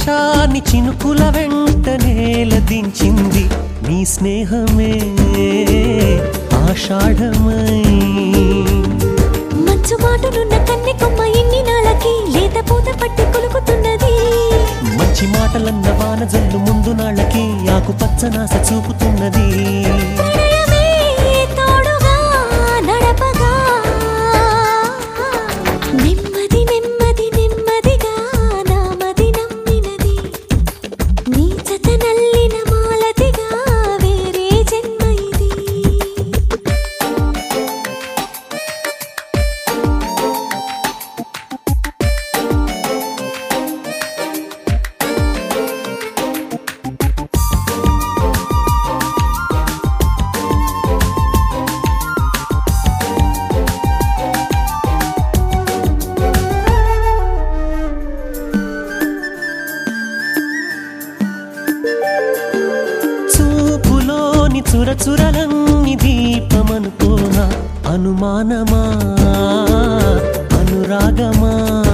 వర్షాన్ని చినుకుల వెంట నేల దించింది నీ స్నేహమే ఆషాఢమై మంచు మాటలున్న కన్నె కొమ్మ ఎన్ని నాళ్ళకి లేత పూత పట్టి కులుకుతున్నది మంచి మాటలన్న వాన జల్లు ముందు నాళ్ళకి ఆకుపచ్చనాస చూపుతున్నది ప్రణయమే తోడుగా నడపగా నెమ్మది నెమ్మది నెమ్మదిగా నామది నమ్మినది నీ జత నల్లిన మాలతిగా వేరే జన్మ ఇది చూపులోని చురచురలన్ని దీపమనుకోనా అనుమానమా అనురాగమా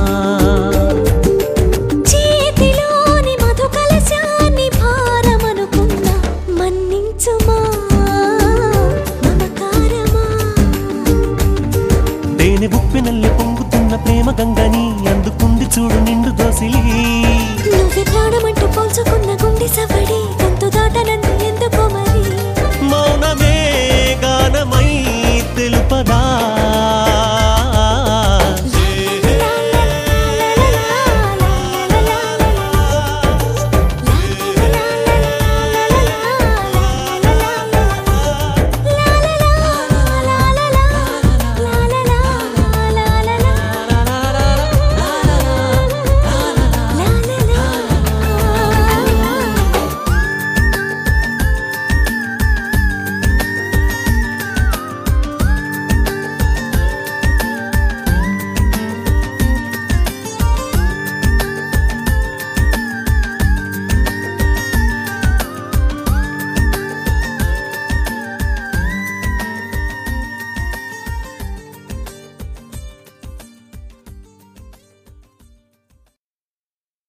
చేతిలోని మధు కలశాన్ని భారమనుకున్నా మన్నించుమా మమకారమా దేని ఉప్పెనల్లె పొంగుతున్న ప్రేమ గంగని అందుకుంది చూడు నిండు దోసిలి నువ్వే ప్రాణమంటూ పోల్చుకున్న గుండె సవళి